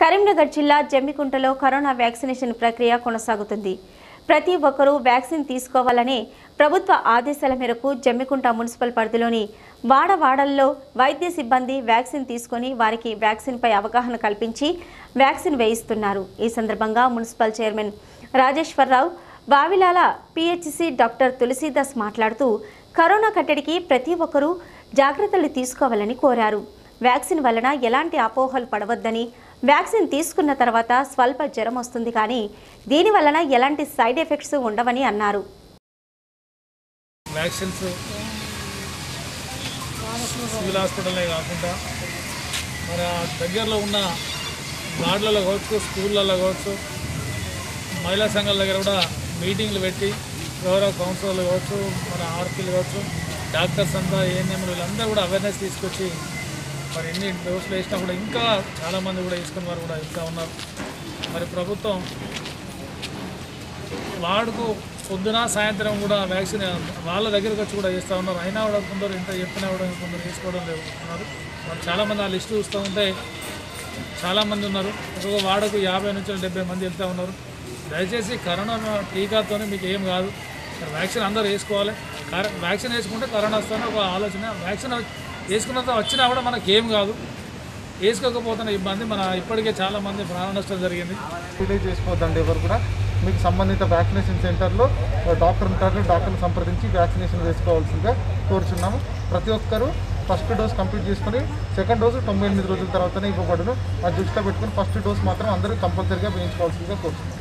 కరీంనగర్ జిల్లా జమ్మికుంటలో corona vaccination ప్రక్రియ కొనసాగుతుంది ప్రతి ఒక్కరూ వ్యాక్సిన్ తీసుకోవాలని ప్రభుత్వ ఆదేశాల మేరకు జమ్మికుంట మున్సిపల్ పరిధిలోని వాడవాడల్లో వైద్య సిబ్బంది వ్యాక్సిన్ తీసుకొని వారికి వ్యాక్సిన్పై అవగాహన కల్పించి వ్యాక్సిన్ వేయిస్తున్నారు ఈ సందర్భంగా municipal chairman Rajeshwararao Vavilala PHC doctor Tulasidas మాట్లాడుతూ కరోనా కట్టడికి ప్రతి ఒక్కరూ జాగ్రత్తలు తీసుకోవాలని కోరారు వ్యాక్సిన్ వలన ఎలాంటి అపోహలు పడవద్దని వ్యాక్సిన్ తీసుకున్న తర్వాత స్వల్ప జ్వరం వస్తుంది కానీ దీని వలన ఎలాంటి సైడ్ ఎఫెక్ట్స్ ఉండవని అన్నారు వ్యాక్సిన్స్ సివిల్ హాస్పిటల్లే కాకుండా మరి ఆ దగ్గరలో ఉన్న వార్డులలో కావచ్చు స్కూళ్ళల్లో కావచ్చు మహిళా సంఘాల దగ్గర కూడా మీటింగ్లు పెట్టి గౌరవ కౌన్సిలర్లు కావచ్చు మన ఆర్పీలు కావచ్చు డాక్టర్స్ అంతా ఏఎన్ఎంలు వీళ్ళందరూ కూడా అవేర్నెస్ తీసుకొచ్చి మరి ఎన్ని డోసులు వేసినా కూడా ఇంకా చాలామంది కూడా వేసుకున్న వారు కూడా ఇంకా ఉన్నారు మరి ప్రభుత్వం వాడుకు పొద్దున సాయంత్రం కూడా వ్యాక్సిన్ వాళ్ళ దగ్గరికి వచ్చి కూడా వేస్తూ ఉన్నారు అయినా కూడా కొందరు ఇంత చెప్పినా కూడా కొందరు వేసుకోవడం లేదు ఉన్నారు మరి చాలామంది ఆ లిస్టు చూస్తూ ఉంటే చాలామంది ఉన్నారు ఒక్కొక్క వాడకు యాభై నుంచి డెబ్బై మంది వెళ్తూ ఉన్నారు దయచేసి కరోనా టీకాతో మీకు ఏం కాదు మరి వ్యాక్సిన్ అందరూ వేసుకోవాలి కర- వ్యాక్సిన్ వేసుకుంటే కరోనా వస్తుందని ఒక ఆలోచన వ్యాక్సిన్ వేసుకున్నంత వచ్చినా కూడా మనకి ఏం కాదు వేసుకోకపోతున్న ఇబ్బంది మన ఇప్పటికే చాలామంది ప్రాణ నష్టం జరిగింది డిలే చేసుకోవద్దండి ఎవరు కూడా మీకు సంబంధిత వ్యాక్సినేషన్ సెంటర్లో డాక్టర్ ఉంటారు డాక్టర్ని సంప్రదించి వ్యాక్సినేషన్ వేసుకోవాల్సిందిగా కోరుచున్నాము ప్రతి ఒక్కరూ ఫస్ట్ డోస్ కంప్లీట్ చేసుకొని సెకండ్ డోసు తొంభై ఎనిమిది రోజుల తర్వాతనే ఇవ్వబడును అది దృష్టిలో పెట్టుకుని ఫస్ట్ డోస్ మాత్రం అందరూ కంపల్సరీగా వేయించుకోవాల్సిందిగా కోరుచున్నాం